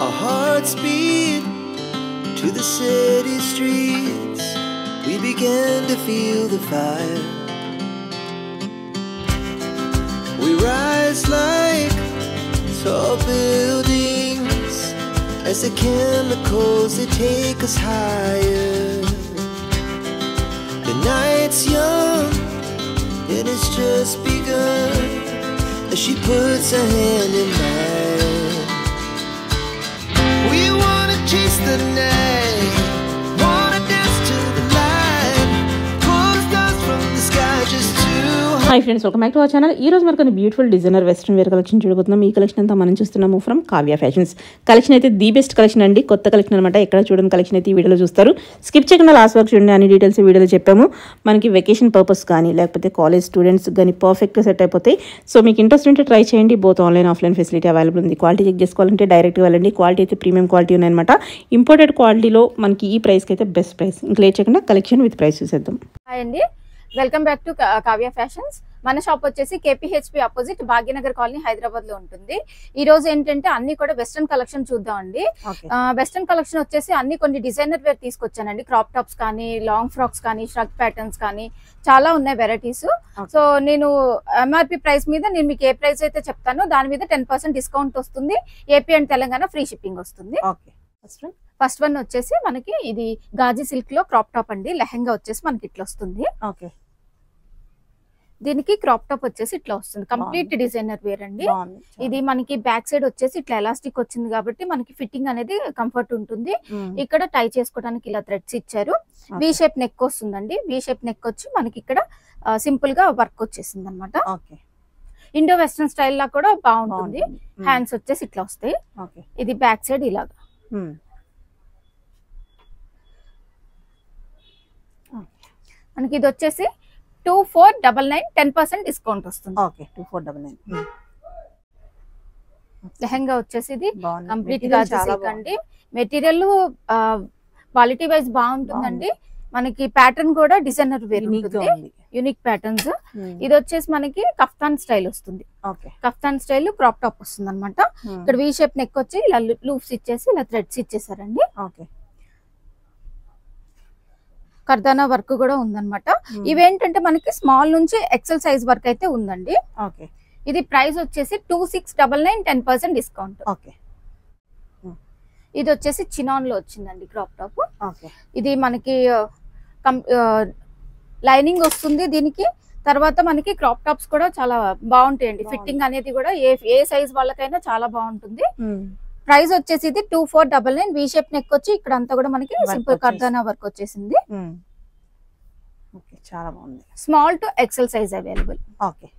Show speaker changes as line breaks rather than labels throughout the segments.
Our hearts beat to the city streets. We began to feel the fire. We rise like tall buildings as the chemicals they take us higher. The night's young and it's just begun as she puts her hand in mine. We wanna chase the night, wanna dance to the light, pull the stars from the sky just to
hi friends welcome back to our channel ఈ రోజు మనకు కొన్ని beautiful designer western wear collection చూడబోతున్నాం ఈ collection అంతా మనం చూస్తున్నాము from Kavya Fashions collection అయితే ది బెస్ట్ కలెక్షన్ అండి కొత్త కలెక్షన్ అనమాట ఎక్కడ చూడని కలెక్షన్ అయితే ఈ వీడియోలో చూస్తారు స్కిప్ చేయకుండా లాస్ట్ వరకు చూడండి అన్ని డీటెయిల్స్ ఈ వీడియోలో చెప్పాము మనకి వెకేషన్ పర్పస్ కానీ లేకపోతే కాలేజ్ స్టూడెంట్స్ కానీ పర్ఫెక్ట్గా సెట్ అయిపోతాయి సో మీకు ఇంట్రెస్ట్ ఉంటే ట్రై చేయండి both online offline facility available ఉంది క్వాలిటీ చెక్ చేసుకోవాలంటే డైరెక్ట్గా వెళ్ళండి క్వాలిటీ అయితే ప్రీమియం క్వాలిటీ ఉన్నాయన్నమాట ఇంపోర్టెడ్ క్వాలిటీలో మనకి ఈ ప్రైస్కి అయితే బెస్ట్ ప్రైస్ ఇంకా లేట్ చేయకుండా కలెక్షన్ విత్ ప్రైస్ చూసేద్దాం
హాయ్ అండి welcome back to Kavya Fashions మన షాప్ వచ్చేసి KPHB opposite Bhagyanagar colony Hyderabad లో ఉంటుంది ఈ రోజు ఏంటంటే అన్ని కూడా వెస్ట్రన్ కలెక్షన్ చూద్దాం అండి వెస్ట్రన్ కలెక్షన్ వచ్చేసి అన్ని కొన్ని డిజైనర్ వేర్ తీసుకొచ్చానండి క్రాప్ టాప్స్ కానీ లాంగ్ ఫ్రాక్స్ కానీ షర్ట్ ప్యాటర్న్స్ కానీ చాలా ఉన్నాయి వెరైటీస్ సో నేను ఎంఆర్పి ప్రైస్ మీద నేను మీకు ఏ ప్రైస్ అయితే చెప్తానో దాని మీద టెన్ పర్సెంట్ డిస్కౌంట్ వస్తుంది AP and Telangana free shipping వస్తుంది
ఓకే ఫస్ట్
ఫస్ట్ వన్ వచ్చేసి మనకి ఇది గాజీ సిల్క్ లో క్రాప్ టాప్ అండి లెహంగా వచ్చేసి మనకి ఇట్లా వస్తుంది
ఓకే
దీనికి క్రాప్ టాప్ వచ్చేసి ఇట్లా వస్తుంది కంప్లీట్ డిజైనర్ వేర్ అండి
బాగుంది
ఇది మనకి బ్యాక్ సైడ్ వచ్చేసి ఇట్లా ఎలాస్టిక్ వచ్చింది కాబట్టి మనకి ఫిట్టింగ్ అనేది కంఫర్ట్ ఉంటుంది
మ్మ్.
ఇక్కడ టై చేసుకోవడానికి ఇలా థ్రెడ్స్ ఇచ్చారు వి షేప్ నెక్ వస్తుందండి వి షేప్ నెక్ వచ్చి మనకి ఇక్కడ సింపుల్ గా వర్క్ వచ్చేసింది అనమాట
ఓకే
ఇండో వెస్ట్రన్ స్టైల్ లా కూడా బాగుంటుంది
బాగుంది మ్మ్.
హ్యాండ్స్ వచ్చేసి ఇట్లా వస్తాయి
ఓకే
ఇది బ్యాక్ సైడ్ ఇలాగా
మ్మ్.
మనకి ఇది వచ్చేసి two four double nine ten percent discount వస్తుంది
okay two four double nine మ్మ్.
లెహంగా వచ్చేసి ఇది
బాగుంది
కంప్లీట్
Material
గా
చాలా
సిల్క్ అండి మెటీరియల్ క్వాలిటీ వైజ్ బాగుంటుందండి మనకి ప్యాటర్న్ కూడా డిజైనర్ వేర్
యూనిక్ గా
ఉంటుంది
ఉంది
యూనిక్ ప్యాటర్న్స్
మ్మ్.
ఇది వచ్చేసి మనకి కఫ్తాన్ స్టైల్ వస్తుంది
okay
kaftan style crop top వస్తుంది అనమాట
మ్మ్.
ఇక్కడ వీ షేప్ నెక్ వచ్చి ఇలా లూప్స్ ఇచ్చేసి ఇలా థ్రెడ్స్ ఇచ్చేసారండి
ఓకే
కర్దానా వర్క్ కూడా ఉందన్నమాట
మ్మ్.
ఇవేంటంటే మనకి స్మాల్ నుంచి ఎక్సెల్ సైజ్ వరకు అయితే ఉందండి
ఓకే
ఇది ప్రైస్ వచ్చేసి two six double nine ten percent discount
okay
ఇది వచ్చేసి చినాన్ లో వచ్చిందండి క్రాప్ టాప్
ఓకే
ఇది మనకి లైనింగ్ వస్తుంది దీనికి తర్వాత మనకి క్రాప్ టాప్స్ కూడా చాలా బాగుంటాయండి
బాగుంది.
ఫిట్టింగ్ అనేది కూడా ఏ ఏ సైజ్ వాళ్ళకైనా చాలా బాగుంటుంది
మ్మ్.
ప్రైస్ వచ్చేసి ఇది two four double nine V shape neck వచ్చి ఇక్కడ అంతా కూడా మనకి
Work
సింపుల్
వచ్చేసి.
కర్దానా వర్క్ వచ్చేసింది
మ్మ్. ఓకే చాలా బాగుంది
small to XL size available
okay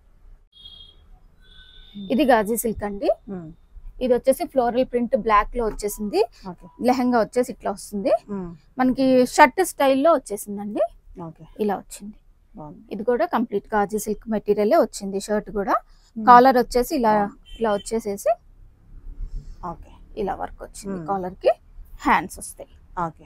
ఇది గాజీ సిల్క్ అండి
మ్మ్.
ఇది వచ్చేసి ఫ్లోరల్ ప్రింట్ బ్లాక్ లో వచ్చేసింది
ఓకే
లెహంగా వచ్చేసి ఇట్లా వస్తుంది
మ్మ్.
మనకి షర్ట్ స్టైల్లో వచ్చేసిందండి
ఓకే
ఇలా వచ్చింది
బాగుంది
ఇది కూడా కంప్లీట్ గాజీ సిల్క్ మెటీరియల్ వచ్చింది షర్ట్ కూడా
మ్మ్.
కాలర్ వచ్చేసి ఇలా ఇలా వచ్చేసేసి
ఓకే
ఇలా వర్క్ వచ్చింది
మ్మ్.
కాలర్ కి హ్యాండ్స్ వస్తాయి
ఓకే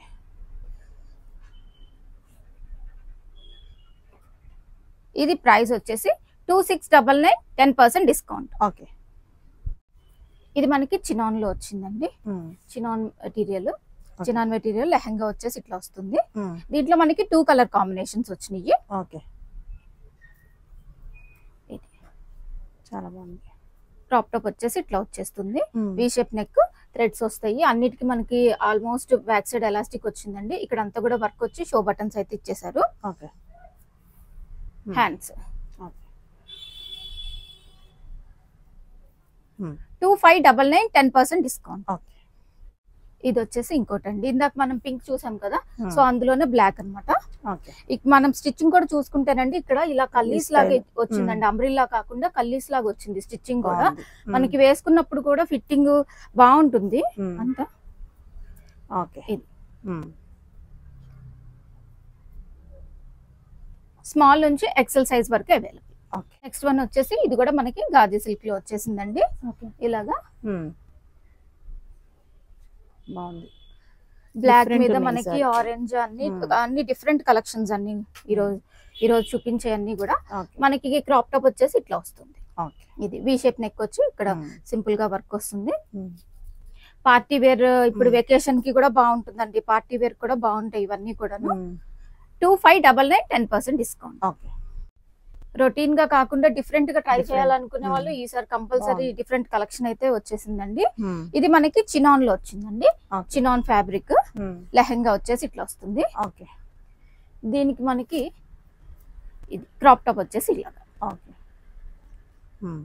ఇది ప్రైస్ వచ్చేసి two six double nine ten percent discount
okay
ఇది మనకి చినాన్ లో వచ్చిందండి
మ్మ్.
Chinon material chinon material lehenga వచ్చేసి ఇట్లా వస్తుంది
మ్మ్.
దీంట్లో మనకి టూ కలర్ కాంబినేషన్స్ వచ్చినాయి
ఓకే
ఇది
చాలా బాగుంది
క్రాప్ టాప్ వచ్చేసి ఇట్లా వచ్చేస్తుంది
మ్మ్.
వి షేప్ నెక్ థ్రెడ్స్ వస్తాయి అన్నిటికీ మనకి ఆల్మోస్ట్ బ్యాక్ సైడ్ ఎలాస్టిక్ వచ్చిందండి ఇక్కడ అంతా కూడా వర్క్ వచ్చి షో బటన్స్ అయితే ఇచ్చేసారు
ఓకే మ్మ్.
హ్యాండ్స్
ఓకే మ్మ్.
Two five double nine ten percent discount
okay
ఇది వచ్చేసి ఇంకోటి అండి ఇందాక మనం పింక్ చూసాం కదా
మ్మ్.
సో అందులోనే బ్లాక్ అన్నమాట
ఓకే
ఇక మనం స్టిచ్చింగ్ కూడా చూసుకుంటేనండి ఇక్కడ ఇలా కల్లీస్ లాగా
style.
వచ్చిందండి అంబ్రిల్లా కాకుండా కల్లీస్ లాగా వచ్చింది స్టిచ్చింగ్ కూడా
బాగుంది. మ్మ్.
మనకి వేసుకున్నప్పుడు కూడా ఫిట్టింగ్ బాగుంటుంది
మ్మ్.
అంతా
ఓకే
ఇది.
మ్మ్.
స్మాల్ నుంచి ఎక్సెల్ సైజ్ వరకు అవైలబుల్
ఓకే
నెక్స్ట్ వన్ వచ్చేసి ఇది కూడా మనకి గాజీ సిల్క్ లో వచ్చేసిందండి
ఓకే
ఇలాగా
మ్మ్. బాగుంది
బ్లాక్
Different
మీద
ఉన్నాయి
మనకి
ఈసారి.
ఆరెంజ్ అన్ని
Hmm.
అన్ని డిఫరెంట్ కలెక్షన్స్ అన్ని ఈ రోజు ఈ రోజు చూపించే అన్ని కూడా
ఓకే
మనకి క్రాప్ టాప్ వచ్చేసి ఇట్లా వస్తుంది
ఓకే
ఇది వి షేప్ నెక్ వచ్చి ఇక్కడ
మ్మ్.
సింపుల్ గా వర్క్ వస్తుంది
మ్మ్.
పార్టీ వేర్ ఇప్పుడు
Hmm.
వెకేషన్ కి కూడా బాగుంటుందండి పార్టీ వేర్ కూడా బాగుంటాయి ఇవన్నీ కూడా
ఉమ్.
Two five double nine ten percent discount
okay
routine గా కాకుండా డిఫరెంట్ గా ట్రై
Different.
చేయాలనుకునే వాళ్ళు
Hmm.
ఈసారి కంపల్సరీ
బాగుంది.
డిఫరెంట్ కలెక్షన్ అయితే వచ్చేసిందండి
ఉమ్.
ఇది మనకి చినాన్ లో వచ్చిందండి
ఓకే.
చినాన్ ఫ్యాబ్రిక్
ఉమ్.
లెహంగా వచ్చేసి ఇట్లా వస్తుంది
ఓకే
దీనికి మనకి ఇది క్రాప్ టాప్ వచ్చేసి ఇలాగా
ఓకే ఉమ్.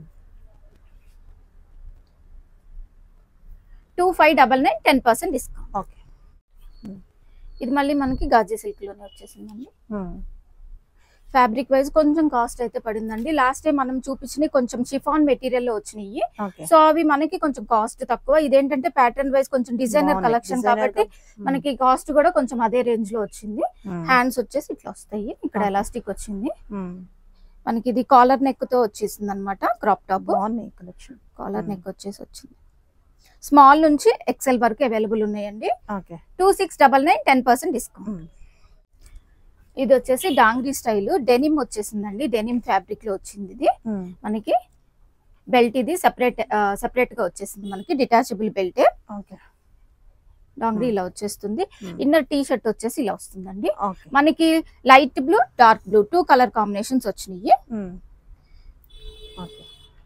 Two five double nine ten percent discount
okay
ఇది మళ్ళీ మనకి గాజీ సిల్క్ లోనే వచ్చేసిందండి
ఉమ్.
ఫ్యాబ్రిక్ వైజ్ కొంచెం కాస్ట్ అయితే పడిందండి లాస్ట్ టైం మనం చూపించినవి కొంచెం షిఫాన్ మెటీరియల్ లో వచ్చినాయి
ఓకే
సో అవి మనకి కొంచెం కాస్ట్ తక్కువ ఇదేంటంటే ప్యాటర్న్ వైజ్ కొంచెం డిజైనర్
బాగున్నాయి.
కలెక్షన్
Designer
కాబట్టి
ఉమ్.
మనకి కాస్ట్ కూడా కొంచెం అదే రేంజ్ లో వచ్చింది
ఉమ్.
హ్యాండ్స్ వచ్చేసి ఇట్లా వస్తాయి ఇక్కడ
Okay.
ఎలాస్టిక్ వచ్చింది
ఉమ్.
మనకి ఇది కాలర్ నెక్ తో వచ్చేసింది అనమాట క్రాప్ టాప్
బాగున్నాయి కలెక్షన్
కాలర్
Hmm.
నెక్ వచ్చేసి వచ్చింది స్మాల్ నుంచి ఎక్సెల్ వరకు అవైలబుల్ ఉన్నాయండి
okay
two six double nine ten percent discount
ఉమ్.
ఇది వచ్చేసి డాంగ్రీ స్టైల్ డెనిమ్ వచ్చేసిందండి డెనిమ్ ఫ్యాబ్రిక్ లో వచ్చింది ఇది
ఉమ్.
మనకి బెల్ట్ ఇది సెపరేట్ సెపరేట్ గా వచ్చేసింది మనకి detachable belt
okay
dungaree
Hmm.
ఇలా వచ్చేస్తుంది
Hmm.
ఇన్నర్ టీ షర్ట్ వచ్చేసి ఇలా వస్తుందండి
ఓకే
మనకి light blue dark blue two colour combinations వచ్చినాయి
ఉమ్. ఓకే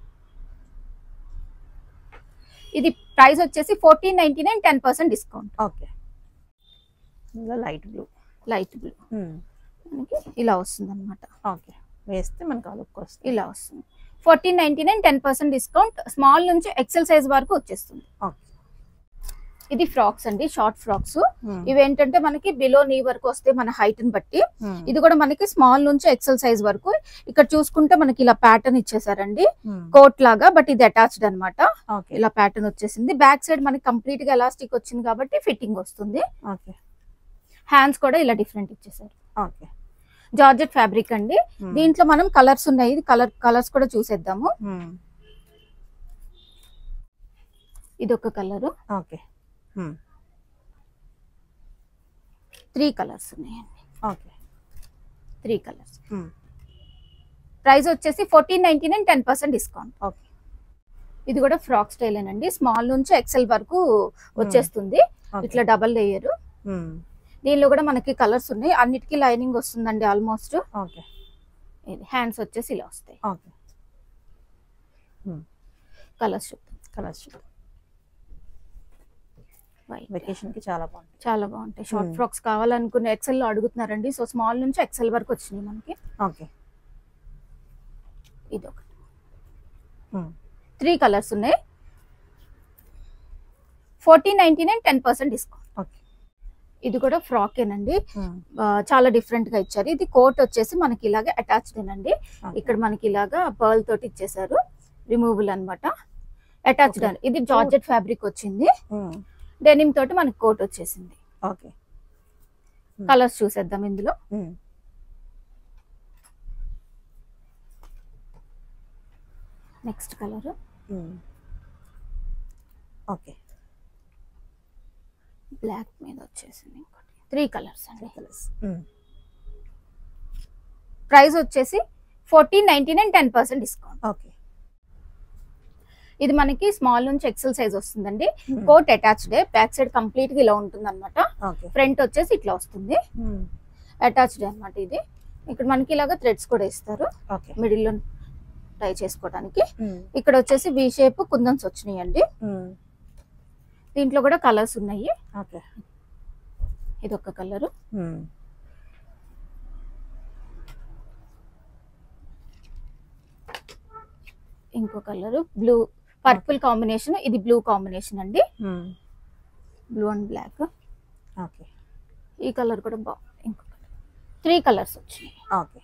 ఇది ప్రైస్ వచ్చేసి fourteen ninety nine ten percent discount
okay ఇంకా లైట్ బ్లూ
లైట్ బ్లూ
ఉమ్.
మనకి ఇలా వస్తుంది అనమాట
ఓకే వేస్తే మనకు ఆ లుక్ వస్తుంది
ఇలా వస్తుంది fourteen ninety nine ten percent discount small నుంచి ఎక్సెల్ సైజ్ వరకు వచ్చేస్తుంది
ఓకే
ఇది ఫ్రాక్స్ అండి షార్ట్ ఫ్రాక్స్
ఉమ్.
ఇవి ఏంటంటే మనకి బిలో నీ వరకు వస్తే మన హైట్ ని బట్టి
ఉమ్.
ఇది కూడా మనకి స్మాల్ నుంచి ఎక్సెల్ సైజ్ వరకు ఇక్కడ చూసుకుంటే మనకి ఇలా ప్యాటర్న్ ఇచ్చేసారండి
ఉమ్.
కోట్ లాగా బట్ ఇది అటాచ్డ్ అన్నమాట
ఓకే
ఇలా ప్యాటర్న్ వచ్చేసింది బ్యాక్ సైడ్ మనకి కంప్లీట్ గా ఎలాస్టిక్ వచ్చింది కాబట్టి ఫిట్టింగ్ వస్తుంది
ఓకే
హ్యాండ్స్ కూడా ఇలా డిఫరెంట్ ఇచ్చేసారు
ఓకే
జార్జెట్ ఫ్యాబ్రిక్ అండి
ఉమ్.
దీంట్లో మనం కలర్స్ ఉన్నాయి కలర్ కలర్స్ కూడా చూసేద్దాము
ఉమ్.
ఇది ఒక కలర్
ఓకే ఉమ్.
త్రీ కలర్స్ ఉన్నాయండి
ఓకే
త్రీ కలర్స్
ఉమ్.
ప్రైస్ వచ్చేసి fourteen ninety nine ten percent discount
okay
ఇది కూడా ఫ్రాక్ స్టైల్ అండి స్మాల్ నుంచి ఎక్సెల్ వరకు వచ్చేస్తుంది
ఓకే.
ఇట్లా డబల్ లేయర్
ఉమ్.
దీనిలో కూడా మనకి కలర్స్ ఉన్నాయి అన్నిటికీ లైనింగ్ వస్తుందండి ఆల్మోస్ట్
ఓకే
హ్యాండ్స్ వచ్చేసి ఇలా వస్తాయి
ఓకే
కలర్స్
కలర్స్ చూద్దాం
వైట్
వెకేషన్ కి చాలా బాగుంటుంది
చాలా బాగుంటాయి షార్ట్
Hmm.
ఫ్రాక్స్ కావాలనుకున్న ఎక్సెల్ లో అడుగుతున్నారండి సో స్మాల్ నుంచి ఎక్సెల్ వరకు వచ్చినాయి మనకి
ఓకే
ఇది ఒకటి
ఉమ్.
త్రీ కలర్స్ ఉన్నాయి fourteen ninety nine ten percent discount
okay
ఇది కూడా ఫ్రాక్ ఏనండి
ఉమ్.
ఆ, చాలా డిఫరెంట్ గా ఇచ్చారు ఇది కోట్ వచ్చేసి మనకి ఇలాగే అటాచ్డ్ ఏనండి
ఓకే.
ఇక్కడ మనకి ఇలాగా పర్ల్ తోటి ఇచ్చేసారు రిమూవబుల్ అన్నమాట అటాచ్డ్
Okay.
ఇది జార్జెట్ ఫ్యాబ్రిక్ వచ్చింది
ఉమ్.
డెనిమ్ తోటి మనకి కోట్ వచ్చేసింది
ఓకే Hmm.
కలర్స్ చూసేద్దాం ఇందులో
ఉమ్.
నెక్స్ట్ కలర్
ఉమ్. ఓకే
బ్లాక్ మీద వచ్చేసింది ఇంకోటి త్రీ కలర్స్ అండి
కలర్స్ ఉమ్.
ప్రైస్ వచ్చేసి fourteen ninety nine ten percent discount
okay
ఇది మనకి స్మాల్ నుంచి ఎక్సెల్ సైజ్ వస్తుందండి
ఉమ్.
Coat attached back side complete గా ఇలా ఉంటుంది అనమాట
ఓకే
ఫ్రంట్ వచ్చేసి ఇట్లా వస్తుంది
ఉమ్.
అటాచ్డ్ అన్నమాట ఇది ఇక్కడ మనకి ఇలాగా థ్రెడ్స్ కూడా ఇస్తారు
ఓకే
మిడిల్ లో టై చేసుకోవడానికి
ఉమ్.
ఇక్కడ వచ్చేసి వి షేప్ కుందన్స్ వచ్చినాయి అండి
ఉమ్.
దీంట్లో కూడా కలర్స్ ఉన్నాయి
ఓకే
ఇది ఒక కలర్
ఉమ్.
ఇంకో కలర్ బ్లూ పర్పుల్ కాంబినేషన్ ఇది బ్లూ కాంబినేషన్ అండి
ఉమ్.
బ్లూ అండ్ బ్లాక్
ఓకే
ఈ కలర్ కూడా బాగుంది ఇంకో కలర్ త్రీ కలర్స్ వచ్చినాయి
ఓకే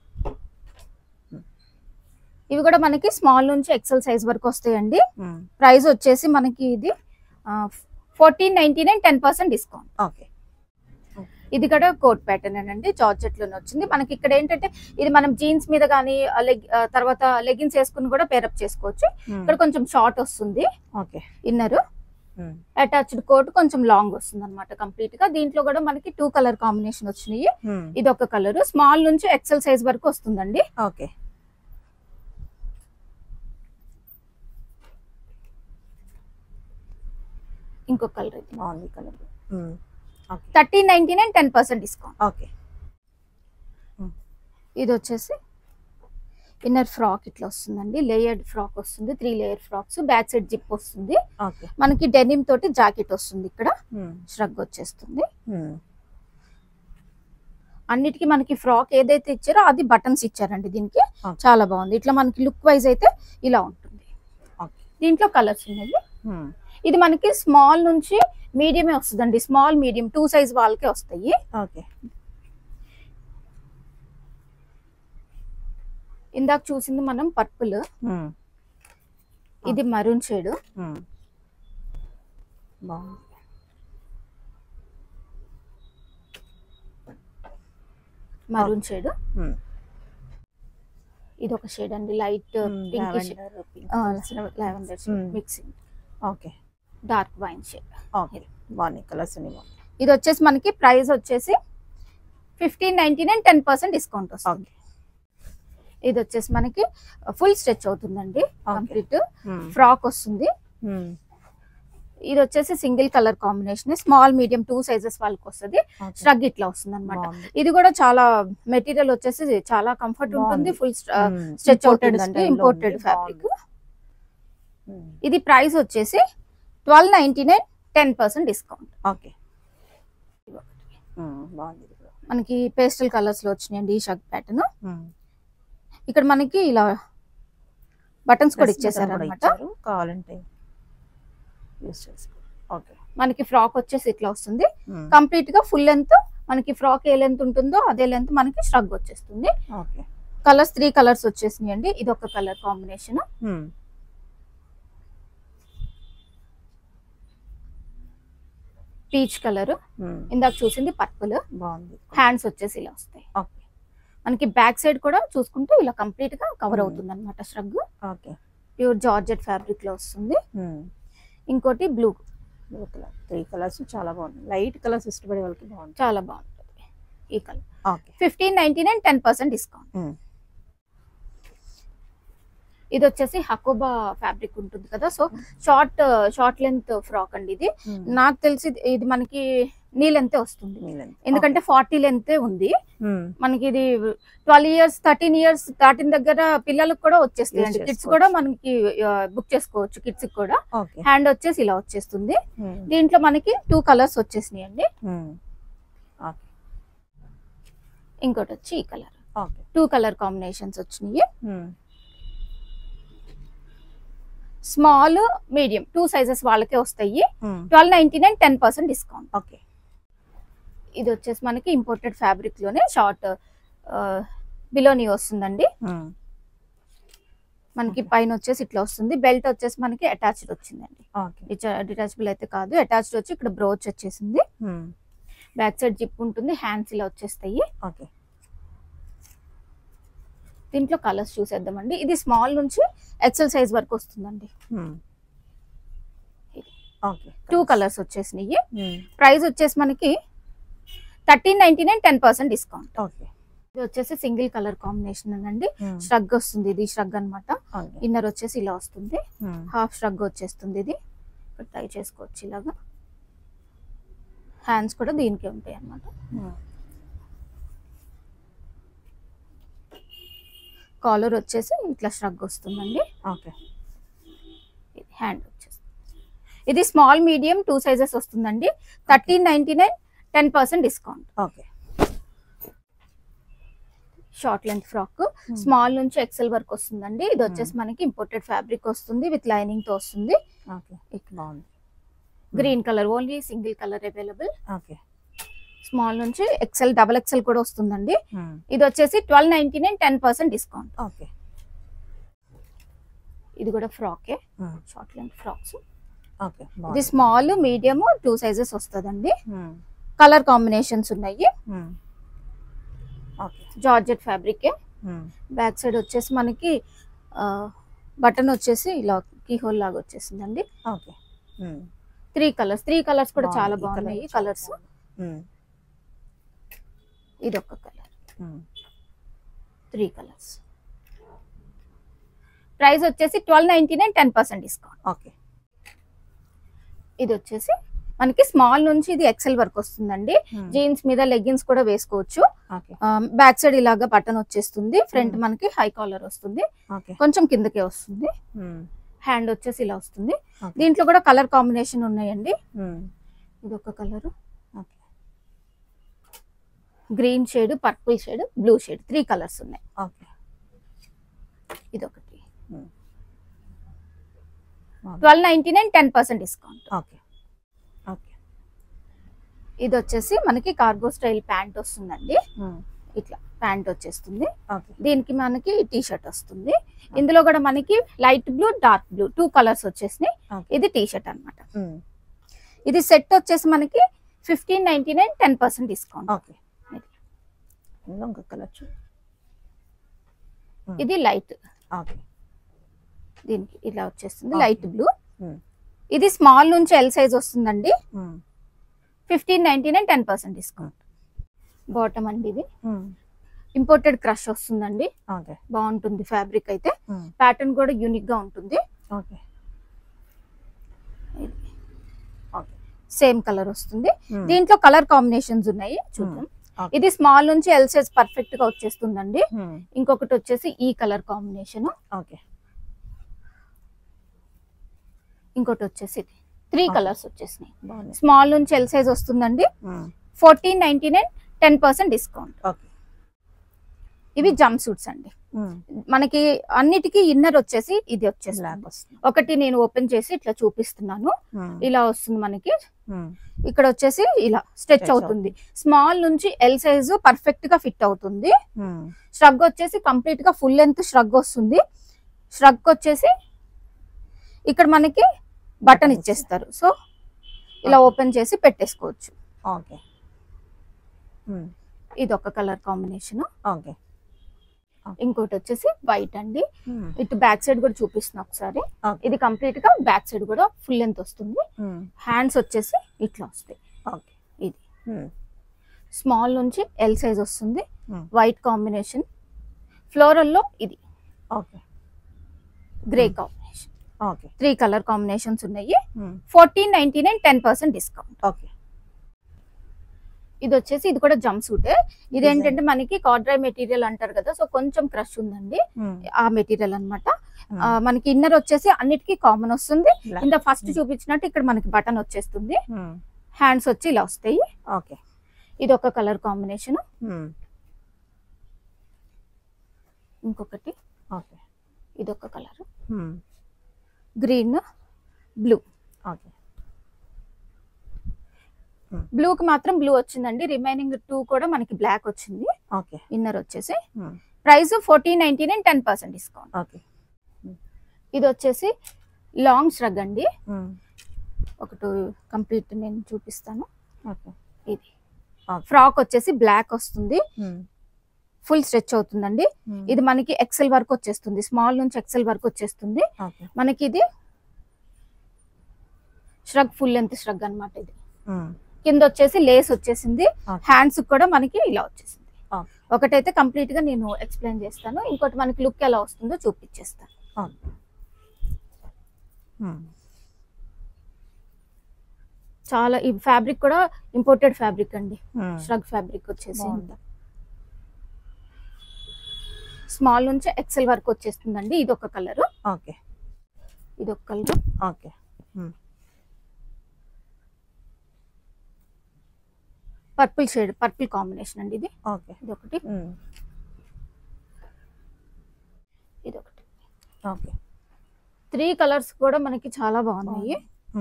ఇవి కూడా మనకి స్మాల్ నుంచి ఎక్సెల్ సైజ్ వరకు వస్తాయండి
ఉమ్.
ప్రైస్ వచ్చేసి మనకి ఇది fourteen ninety nine ten percent discount
okay
ఇది కూడా కోట్ ప్యాటర్న్ అండి జార్జెట్ లోనే వచ్చింది మనకి ఇక్కడ ఏంటంటే ఇది మనం జీన్స్ మీద కానీ తర్వాత లెగిన్స్ వేసుకుని కూడా పేరప్ చేసుకోవచ్చు
ఉమ్.
ఇక్కడ కొంచెం షార్ట్ వస్తుంది
okay
inner
um.
Attached coat కొంచెం లాంగ్ వస్తుంది అనమాట కంప్లీట్ గా దీంట్లో కూడా మనకి టూ కలర్ కాంబినేషన్ వచ్చినాయి
ఉమ్.
ఇది ఒక కలర్ స్మాల్ నుంచి ఎక్సెల్ సైజ్ వరకు వస్తుందండి
ఓకే
ఇంకొక కలర్ ఇది
బాగుంది colour okay
thirteen ninety nine ten percent discount
okay
ఇది వచ్చేసి ఇన్నర్ ఫ్రాక్ ఇట్లా వస్తుందండి లేయర్డ్ ఫ్రాక్ వస్తుంది three layer frocks back side zip వస్తుంది
ఓకే
మనకి డెనిమ్ తోటి జాకెట్ వస్తుంది ఇక్కడ ష్రగ్ వచ్చేస్తుంది అన్నిటికీ మనకి ఫ్రాక్ ఏదైతే ఇచ్చారో అది బటన్స్ ఇచ్చారండి దీనికి
Okay.
చాలా బాగుంది ఇట్లా మనకి లుక్ వైజ్ అయితే ఇలా ఉంటుంది
ఓకే
దీంట్లో కలర్స్ ఉన్నాయి ఇది మనకి స్మాల్ నుంచి మీడియమే వస్తుందండి స్మాల్ మీడియం టూ సైజ్ వాళ్ళకే వస్తాయి
ఓకే
ఇందాక చూసింది మనం పర్పుల్ ఇది మరూన్ షేడ్
బాగుంది
మరూన్ షేడ్
Hmm.
ఇది ఒక షేడ్ అండి light pinkish
Lavender, pink.
Lavender
Hmm.
Mixing
okay
dark wine shade
okay బాగున్నాయి కలర్స్ అన్ని బాగున్నాయి
ఇది వచ్చేసి మనకి ప్రైస్ వచ్చేసి fifteen ninety nine ten percent discount వస్తుంది ఇది వచ్చేసి మనకి ఫుల్ స్ట్రెచ్ అవుతుందండి కంప్లీట్ ఫ్రాక్ వస్తుంది ఇది వచ్చేసి single colour combination small medium two sizes వాళ్ళకి వస్తుంది స్ట్రగ్ ఇట్లా వస్తుంది అనమాట ఇది కూడా చాలా మెటీరియల్ వచ్చేసి చాలా కంఫర్ట్ ఉంటుంది
బాగుంది.
ఫుల్ స్ట్రెచ్ అవుతుందండి ఇంపోర్టెడ్ ఫ్యాబ్రిక్ ఇది ప్రైస్ వచ్చేసి twelve ninety nine ten percent discount
okay బాగుంది ఇది కూడా.
మనకి పేస్టల్ కలర్స్ లో వచ్చినాయండి ఈ షర్ట్ ప్యాటర్న్
Hmm.
ఇక్కడ మనకి ఇలా బటన్స్ కూడా
Dress
ఇచ్చేసారు
button కూడా
అనమాట
ఇచ్చారు. కావాలంటే యూస్ చేసుకో ఓకే
మనకి ఫ్రాక్ వచ్చేసి ఇట్లా వస్తుంది కంప్లీట్ గా ఫుల్ లెంత్ మనకి ఫ్రాక్ ఏ లెంత్ ఉంటుందో అదే లెంత్ మనకి స్ట్రగ్ వచ్చేస్తుంది
ఓకే
కలర్స్ త్రీ కలర్స్ వచ్చేసినాయి అండి ఇది ఒక కలర్ కాంబినేషన్ పీచ్ కలర్ ఇందాక చూసింది పర్పుల్
బాగుంది
హ్యాండ్స్ వచ్చేసి ఇలా వస్తాయి
ఓకే
మనకి బ్యాక్ సైడ్ కూడా చూసుకుంటే ఇలా కంప్లీట్ గా కవర్ అవుతుంది అనమాట shrug
okay
pure georgette fabric లో వస్తుంది ఇంకోటి blue
blue colour three colours చాలా బాగున్నాయి లైట్ కలర్స్ ఇష్టపడే వాళ్ళకి బాగుంది
చాలా బాగుంటుంది ఈ colour
okay
fifteen ninety nine ten percent discount ఇది వచ్చేసి హకోబా ఫ్యాబ్రిక్ ఉంటుంది కదా so short short length frock అండి ఇది నాకు తెలిసి ఇది- ఇది మనకి నీ లెంతే వస్తుంది ఎందుకంటే ఫార్టీ లెంతే ఉంది మనకి ఇది ట్వెల్వ్ ఇయర్స్ థర్టీన్ ఇయర్స్ దాటిన దగ్గర పిల్లలకు కూడా వచ్చేస్తాయి అండి
Use
కిడ్స్
చేసుకోవచ్చు.
కూడా మనకి బుక్ చేసుకోవచ్చు కిడ్స్ కూడా
ఓకే
హ్యాండ్ వచ్చేసి ఇలా వచ్చేస్తుంది దీంట్లో మనకి టూ కలర్స్ వచ్చేసినాయి అండి
ఓకే
ఇంకోటి వచ్చి ఈ colour
okay
two colour combinations వచ్చినాయి స్మాల్ మీడియం టూ సైజెస్ వాళ్ళకే వస్తాయి twelve ninety nine ten percent discount
okay
ఇది వచ్చేసి మనకి ఇంపోర్టెడ్ ఫ్యాబ్రిక్ లోనే షార్ట్ బిలోని వస్తుందండి మనకి పైన వచ్చేసి ఇట్లా వస్తుంది బెల్ట్ వచ్చేసి మనకి అటాచ్డ్ వచ్చిందండి
ఓకే
డిటాచబుల్ అయితే కాదు అటాచ్డ్ వచ్చి ఇక్కడ బ్రోచ్ వచ్చేసింది బ్యాక్ సైడ్ జిప్ ఉంటుంది హ్యాండ్స్ ఇలా వచ్చేస్తాయి
ఓకే
దీంట్లో కలర్స్ చూసేద్దామండి ఇది స్మాల్ నుంచి ఎక్సెల్ సైజ్ వరకు వస్తుందండి
ఓకే
టూ కలర్స్ వచ్చేసినాయి ప్రైస్ వచ్చేసి మనకి thirteen ninety nine ten percent discount
okay
ఇది వచ్చేసి సింగిల్ కలర్ కాంబినేషన్ అండి ష్రగ్ వస్తుంది ఇది ష్రగ్ అన్నమాట
ఓకే
ఇన్నర్ వచ్చేసి ఇలా వస్తుంది హాఫ్ ష్రగ్ వచ్చేస్తుంది ఇది ఇక్కడ టై చేసుకోవచ్చు ఇలాగా హ్యాండ్స్ కూడా దీనికే ఉంటాయి అన్నమాట కాలర్ వచ్చేసి ఇట్లా ష్రగ్ వస్తుందండి
ఓకే
హ్యాండ్ వచ్చేసి ఇది స్మాల్ మీడియం టూ సైజెస్ వస్తుందండి thirteen ninety nine ten percent discount
okay
short length frock small నుంచి ఎక్సెల్ వరకు వస్తుందండి ఇది వచ్చేసి మనకి ఇంపోర్టెడ్ ఫ్యాబ్రిక్ వస్తుంది విత్ లైనింగ్ తో వస్తుంది
ఓకే బాగుంది
green colour only single colour available
okay
small నుంచి ఎక్సెల్ డబల్ ఎక్సెల్ కూడా వస్తుందండి ఇది వచ్చేసి twelve ninety nine ten percent discount
okay
ఇది కూడా ఫ్రాకే షార్ట్ లెంత్ ఫ్రాక్స్
ఓకే
ఇది స్మాల్ మీడియం టూ సైజెస్ వస్తుందండి కలర్ కాంబినేషన్స్ ఉన్నాయి
okay
georgette fabric back side వచ్చేసి మనకి బటన్ వచ్చేసి ఇలా కీ హోల్ లాగా వచ్చేసిందండి
okay
three colours three colours కూడా చాలా బాగున్నాయి కలర్స్ ఇది ఒక కలర్ త్రీ కలర్స్ ప్రైస్ వచ్చేసి twelve ninety nine ten percent discount
okay
ఇది వచ్చేసి మనకి స్మాల్ నుంచి ఇది ఎక్సెల్ వరకు వస్తుందండి జీన్స్ మీద లెగ్గిన్స్ కూడా వేసుకోవచ్చు
ఓకే
బ్యాక్ సైడ్ ఇలాగా బటన్ వచ్చేస్తుంది ఫ్రంట్
Hmm.
మనకి హై కాలర్ వస్తుంది
ఓకే
కొంచెం కిందకే వస్తుంది హ్యాండ్ వచ్చేసి ఇలా వస్తుంది
Okay.
దీంట్లో కూడా కలర్ కాంబినేషన్ ఉన్నాయండి ఇది ఒక colour
okay
green shade purple shade blue shade three colours ఉన్నాయి
ఓకే
ఇది ఒకటి
Hmm.
Twelve ninety nine ten percent discount
okay okay
ఇది వచ్చేసి మనకి కార్గో స్టైల్ ప్యాంట్ వస్తుందండి ఇట్లా ప్యాంట్ వచ్చేస్తుంది
ఓకే
దీనికి మనకి టీ షర్ట్ వస్తుంది ఇందులో కూడా మనకి light blue dark blue two colours వచ్చేసినాయి
ఓకే
ఇది టీ షర్ట్ అనమాట ఇది సెట్ వచ్చేసి మనకి fifteen ninety nine ten percent discount
okay ఇందులో ఇంకొక కలర్ చూ
ఇది లైట్
ఓకే
దీనికి ఇలా వచ్చేస్తుంది
Okay.
లైట్ బ్లూ ఇది స్మాల్ నుంచి ఎల్ సైజ్ వస్తుందండి fifteen ninety nine ten percent discount bottom అండి ఇది ఇంపోర్టెడ్ క్రష్ వస్తుందండి
ఓకే
బాగుంటుంది ఫ్యాబ్రిక్ అయితే ప్యాటర్న్ కూడా యూనిక్ గా ఉంటుంది
ఓకే ఓకే
సేమ్ కలర్ వస్తుంది దీంట్లో కలర్ కాంబినేషన్స్ ఉన్నాయి చూద్దాం
Okay.
ఇది స్మాల్ నుంచి ఎల్ సైజ్ పర్ఫెక్ట్ గా వచ్చేస్తుందండి ఇంకొకటి వచ్చేసి ఈ కలర్ కాంబినేషన్
ఓకే
ఇంకోటి వచ్చేసి ఇది త్రీ
Okay.
కలర్స్ వచ్చేసినాయి
బాగుంది
స్మాల్ నుంచి ఎల్ సైజ్ వస్తుందండి fourteen ninety nine ten percent discount
okay
ఇవి జంప్ సూట్స్ అండి మనకి అన్నిటికీ ఇన్నర్ వచ్చేసి ఇది వచ్చేసి
బ్లాక్ వస్తుంది
ఒకటి నేను ఓపెన్ చేసి ఇట్లా చూపిస్తున్నాను ఇలా వస్తుంది మనకి ఇక్కడ వచ్చేసి ఇలా స్ట్రెచ్
Stretch
అవుతుంది స్మాల్ నుంచి ఎల్ సైజ్ పర్ఫెక్ట్ గా ఫిట్ అవుతుంది ష్రగ్ వచ్చేసి కంప్లీట్ గా ఫుల్ లెంత్ ష్రగ్ వస్తుంది ష్రగ్ వచ్చేసి ఇక్కడ మనకి బటన్
Button
ఇచ్చేస్తారు సో ఇలా ఓపెన్ చేసి పెట్టేసుకోవచ్చు
ఓకే
ఇది ఒక కలర్ కాంబినేషన్
ఓకే
ఇంకోటి వచ్చేసి వైట్ అండి ఇటు బ్యాక్ సైడ్ కూడా చూపిస్తున్నా ఒకసారి
Okay.
ఇది కంప్లీట్ గా బ్యాక్ సైడ్ కూడా ఫుల్ లెంత్ వస్తుంది హ్యాండ్స్ వచ్చేసి ఇట్లా వస్తాయి
ఓకే
ఇది స్మాల్ నుంచి ఎల్ సైజ్ వస్తుంది
Hmm.
వైట్ కాంబినేషన్ ఫ్లోరల్ లో ఇది
okay
grey combination
okay
three colour combinations ఉన్నాయి fourteen ninety nine ten percent discount
okay
ఇది వచ్చేసి ఇది కూడా జంప్ సూట్ ఇది ఏంటంటే మనకి కార్డ్రై మెటీరియల్ అంటారు కదా సో కొంచెం క్రష్ ఉందండి ఆ మెటీరియల్ అన్నమాట ఆ, మనకి ఇన్నర్ వచ్చేసి అన్నిటికీ కామన్ వస్తుంది
Black.
ఇంత ఫస్ట్ చూపించినట్టు ఇక్కడ మనకి బటన్ వచ్చేస్తుంది హ్యాండ్స్ వచ్చి ఇలా వస్తాయి
ఓకే
ఇది ఒక కలర్ కాంబినేషన్ ఇంకొకటి
ఓకే
ఇది ఒక కలర్ గ్రీన్ బ్లూ
ఓకే
బ్లూకి మాత్రం బ్లూ వచ్చిందండి రిమైనింగ్ టూ కూడా మనకి బ్లాక్ వచ్చింది
ఓకే
ఇన్నర్ వచ్చేసి price fourteen ninety nine ten percent discount
okay
ఇది వచ్చేసి లాంగ్ ష్రగ్ అండి ఒకటి కంప్లీట్ నేను చూపిస్తాను
ఓకే
ఇది
Okay.
ఫ్రాక్ వచ్చేసి బ్లాక్ వస్తుంది ఫుల్ స్ట్రెచ్ అవుతుందండి ఇది మనకి ఎక్సెల్ వరకు వచ్చేస్తుంది స్మాల్ నుంచి ఎక్సెల్ వరకు వచ్చేస్తుంది
ఓకే
మనకి ఇది ష్రగ్ ఫుల్ లెంత్ ష్రగ్ అన్నమాట ఇది కింద వచ్చేసి లేస్ వచ్చేసింది
Okay.
హ్యాండ్స్ కూడా మనకి ఇలా వచ్చేసింది
Okay.
ఒకటైతే కంప్లీట్ గా నేను ఎక్స్ప్లెయిన్ చేస్తాను ఇంకోటి మనకి లుక్ ఎలా వస్తుందో చూపించేస్తాను
ఓకే
చాలా ఈ ఫ్యాబ్రిక్ కూడా ఇంపోర్టెడ్ ఫ్యాబ్రిక్ అండి ష్రగ్ ఫ్యాబ్రిక్ వచ్చేసి
బాగుంది.
స్మాల్ నుంచి ఎక్సెల్ వరకు వచ్చేస్తుందండి ఇది ఒక కలర్
ఓకే
ఇది ఒక colour
okay
purple shade purple combination అండి ఇది
ఓకే
ఇది ఒకటి ఇది ఒకటి
ఓకే
త్రీ కలర్స్ కూడా మనకి చాలా బాగున్నాయి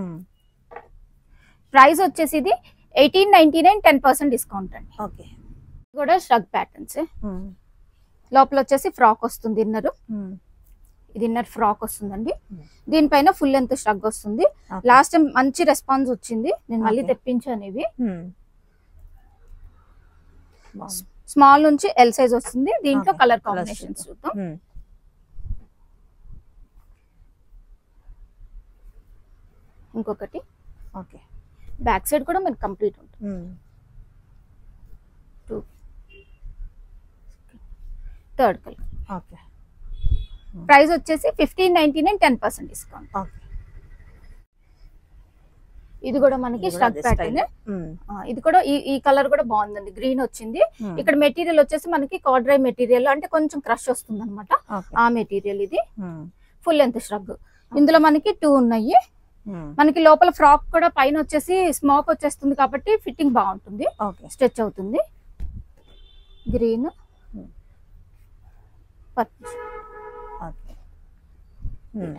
ప్రైస్ వచ్చేసి ఇది eighteen ninety nine ten percent discount అండి
ఓకే
ఇది కూడా ష్రగ్ ప్యాటర్న్స్ లోపల వచ్చేసి ఫ్రాక్ వస్తుంది ఇన్నర్ ఇది ఇన్నర్ ఫ్రాక్ వస్తుందండి
Hmm.
దీనిపైన ఫుల్ లెంత్ ష్రగ్ వస్తుంది లాస్ట్ టైం మంచి రెస్పాన్స్ వచ్చింది నేను మళ్ళీ
Okay.
తెప్పించాను ఇవి
బాగుంది
స్మాల్ నుంచి ఎల్ సైజ్ వస్తుంది దీంట్లో
Okay.
కలర్
Colours
కాంబినేషన్స్ చూద్దాం ఇంకొకటి
ఓకే
బ్యాక్ సైడ్ కూడా మనకి కంప్లీట్ ఉంటుంది two third colour
okay
price వచ్చేసి fifteen ninety nine ten percent discount
okay
ఇది కూడా మనకి
ఇది కూడా
స్ట్రక్
అదే
ప్యాటర్న్
style. ఉమ్,
ఇది కూడా ఈ ఈ కలర్ కూడా బాగుందండి గ్రీన్ వచ్చింది
ఉమ్,
ఇక్కడ మెటీరియల్ వచ్చేసి మనకి కాడ్రై మెటీరియల్ అంటే కొంచెం క్రష్ వస్తుంది అనమాట
ఓకే.
ఆ మెటీరియల్ ఇది
ఉమ్,
ఫుల్ లెంత్ ష్రగ్ ఇందులో మనకి టూ ఉన్నాయి
ఉమ్,
మనకి లోపల ఫ్రాక్ కూడా పైన వచ్చేసి స్మోక్ వచ్చేస్తుంది కాబట్టి ఫిట్టింగ్ బాగుంటుంది
ఓకే
స్ట్రెచ్ అవుతుంది green
Hmm.
Purple
okay um,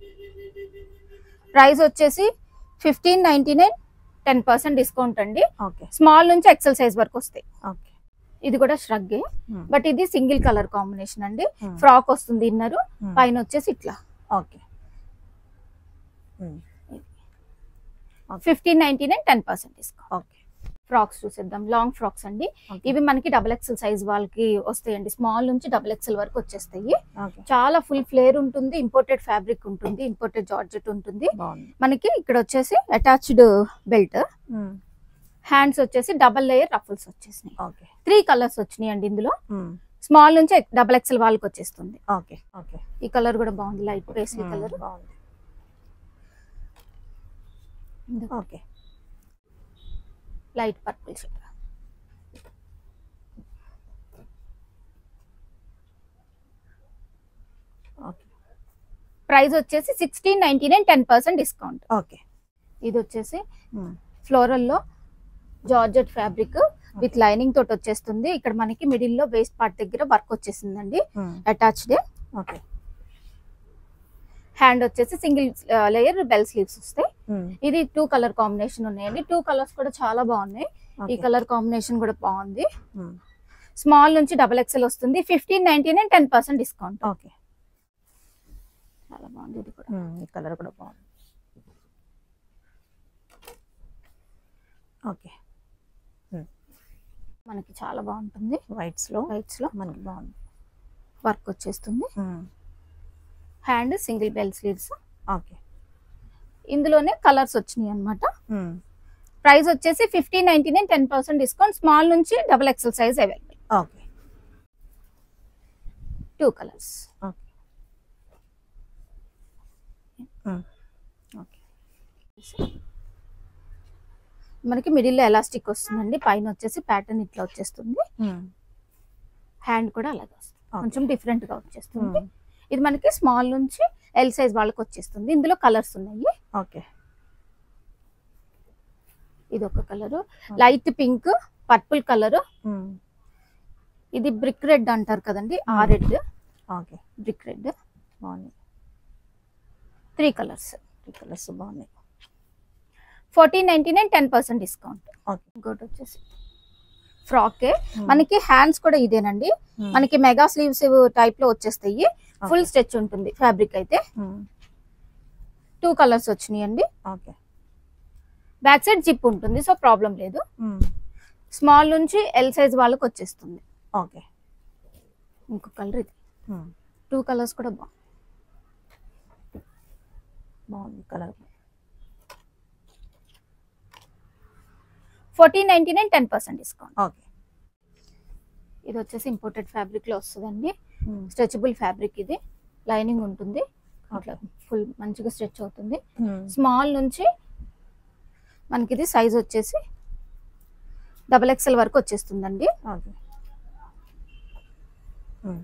price వచ్చేసి fifteen ninety nine ten percent discount అండి
ఓకే
స్మాల్ నుంచి ఎక్సెల్ సైజ్ వరకు వస్తాయి
ఓకే
ఇది కూడా ష్రగ్గే
ఉమ్,
బట్ ఇది సింగిల్ కలర్ కాంబినేషన్ అండి
Hmm.
ఫ్రాక్ వస్తుంది ఇన్నర్
ఉమ్,
పైన వచ్చేసి ఇట్లా
okay um,
fifteen ninety nine ten percent discount
okay
frocks చూసేద్దాం లాంగ్ ఫ్రాక్స్ అండి
ఓకే.
ఇవి మనకి డబుల్ ఎక్సెల్ సైజ్ వాళ్ళకి వస్తాయండి స్మాల్ నుంచి డబుల్ ఎక్సెల్ వరకు వచ్చేస్తాయి
ఓకే
చాలా ఫుల్ ఫ్లేర్ ఉంటుంది ఇంపోర్టెడ్ ఫ్యాబ్రిక్ ఉంటుంది ఇంపోర్టెడ్ జార్జెట్ ఉంటుంది
బాగుంది
మనకి ఇక్కడ వచ్చేసి అటాచ్డ్ బెల్ట్
ఉమ్,
హ్యాండ్స్ వచ్చేసి డబల్ లేయర్ రఫుల్స్ వచ్చేసినాయి
ఓకే
త్రీ కలర్స్ వచ్చినాయి అండి ఇందులో
ఉమ్,
స్మాల్ నుంచి డబల్ ఎక్సెల్ వాళ్ళకి వచ్చేస్తుంది
ఓకే ఓకే
ఈ కలర్ కూడా బాగుంది లైట్ పేస్లీ
ఉమ్,
కలర్
బాగుంది okay
light purple shade
okay
price వచ్చేసి sixteen ninety nine ten percent discount
okay
ఇది వచ్చేసి
ఉమ్,
ఫ్లోరల్ లో జార్జెట్ ఫ్యాబ్రిక్ విత్ లైనింగ్ తోటి వచ్చేస్తుంది ఇక్కడ మనకి మిడిల్ లో వేస్ట్ పార్ట్ దగ్గర వర్క్ వచ్చేసిందండి
ఉమ్,
అటాచ్డ్
ఓకే
హ్యాండ్ వచ్చేసి సింగిల్ లేయర్ బెల్ స్లీవ్స్ వస్తాయి
ఉమ్,
ఇది టూ కలర్ కాంబినేషన్ ఉన్నాయండి టూ కలర్స్ కూడా చాలా బాగున్నాయి ఈ
ఓకే.
కలర్ కాంబినేషన్ కూడా బాగుంది
ఉమ్,
స్మాల్ నుంచి డబల్ ఎక్స్ఎల్ వస్తుంది fifteen ninety nine ten percent discount
okay
చాలా బాగుంది ఇది కూడా
ఉమ్, ఈ కలర్ కూడా బాగుంది ఓకే
మనకి చాలా బాగుంటుంది
వైట్స్ లో
వైట్స్ లో
మనకి బాగుంది
వర్క్ వచ్చేస్తుంది
um,
hand single bell sleeves
okay
ఇందులోనే కలర్స్ వచ్చినాయి అన్నమాట
ఉమ్,
ప్రైస్ వచ్చేసి fifteen ninety nine ten percent discount small నుంచి double XL size available
okay
two colours
okay um, okay
మనకి మిడిల్ లో ఎలాస్టిక్ వస్తుందండి పైన వచ్చేసి ప్యాటర్న్ ఇట్లా వచ్చేస్తుంది
ఉమ్,
హ్యాండ్ కూడా అలాగే వస్తుంది
Okay.
కొంచెం డిఫరెంట్ గా వచ్చేస్తుంది
ఉమ్,
ఇది మనకి స్మాల్ నుంచి ఎల్ సైజ్ వాళ్ళకి వచ్చేస్తుంది ఇందులో కలర్స్ ఉన్నాయి
ఓకే
ఇది ఒక colour light pink purple colour
um,
ఇది బ్రిక్ రెడ్ అంటారు కదండి ఆ రెడ్
ఓకే
బ్రిక్ రెడ్
బాగుంది
త్రీ కలర్స్
ఈ కలర్స్ బాగున్నాయి
fourteen ninety nine ten percent discount
okay
ఇంకోటి వచ్చేసి ఫ్రాక్ మనకి హ్యాండ్స్ కూడా ఇదేనండి
ఉమ్,
మనకి మెగా స్లీవ్స్ టైప్ లో వచ్చేస్తాయి ఫుల్
Okay.
స్ట్రెచ్ ఉంటుంది ఫ్యాబ్రిక్ అయితే
ఉమ్,
టూ కలర్స్ వచ్చినాయండి
ఓకే
బ్యాక్ సైడ్ జిప్ ఉంటుంది సో ప్రాబ్లం లేదు
ఉమ్,
స్మాల్ నుంచి ఎల్ సైజ్ వాళ్ళకి వచ్చేస్తుంది
ఓకే
ఇంకో కలర్ ఇది
ఉమ్,
టూ కలర్స్ కూడా బాగుంది
బాగుంది colour
fourteen ninety nine ten percent discount
okay
ఇది వచ్చేసి ఇంపోర్టెడ్ ఫ్యాబ్రిక్ లో వస్తుందండి
ఉమ్,
స్ట్రెచబుల్ ఫ్యాబ్రిక్ ఇది లైనింగ్ ఉంటుంది అట్లా ఫుల్ మంచిగా స్ట్రెచ్ అవుతుంది
ఉమ్,
స్మాల్ నుంచి మనకి ఇది సైజ్ వచ్చేసి డబల్ ఎక్స్ఎల్ వరకు వచ్చేస్తుందండి
ఓకే ఉమ్,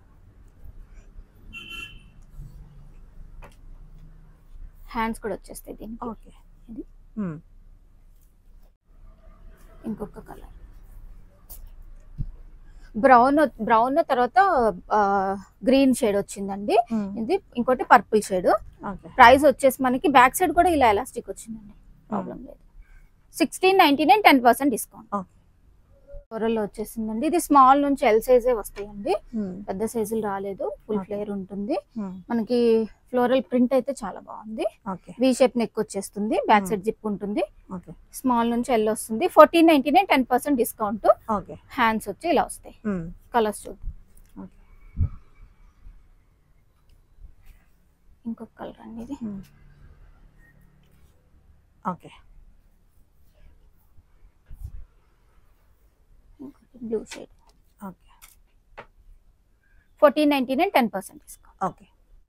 హ్యాండ్స్ కూడా వచ్చేస్తాయి దీనికి
ఓకే
ఇది
ఉమ్,
ఇంకొక కలర్ బ్రౌన్ బ్రౌన్ తర్వాత గ్రీన్ షేడ్ వచ్చిందండి
ఉమ్,
ఇది ఇంకోటి పర్పుల్ షేడ్
ఓకే
ప్రైస్ వచ్చేసి మనకి బ్యాక్ సైడ్ కూడా ఇలా ఎలాస్టిక్ వచ్చిందండి ప్రాబ్లం లేదు sixteen ninety nine ten percent discount
okay
లో వచ్చేసిందండి ఇది స్మాల్ నుంచి ఎల్ సైజే వస్తాయండి
ఉమ్,
పెద్ద సైజులు రాలేదు ఫుల్
Okay.
ఫ్లేర్ ఉంటుంది
ఉమ్,
మనకి ఫ్లోరల్ ప్రింట్ అయితే చాలా బాగుంది
ఓకే
వి షేప్ నెక్ వచ్చేస్తుంది బ్యాక్
Hmm.
సైడ్ జిప్ ఉంటుంది
ఓకే
స్మాల్ నుంచి ఎల్ వస్తుంది fourteen ninety nine ten percent discount
okay
hands వచ్చి ఇలా వస్తాయి
ఉమ్,
కలర్స్ చూడు
ఓకే
ఇంకొక కలర్ అండి ఇది
um, okay
blue shade
okay
fourteen ninety nine ten percent discount
okay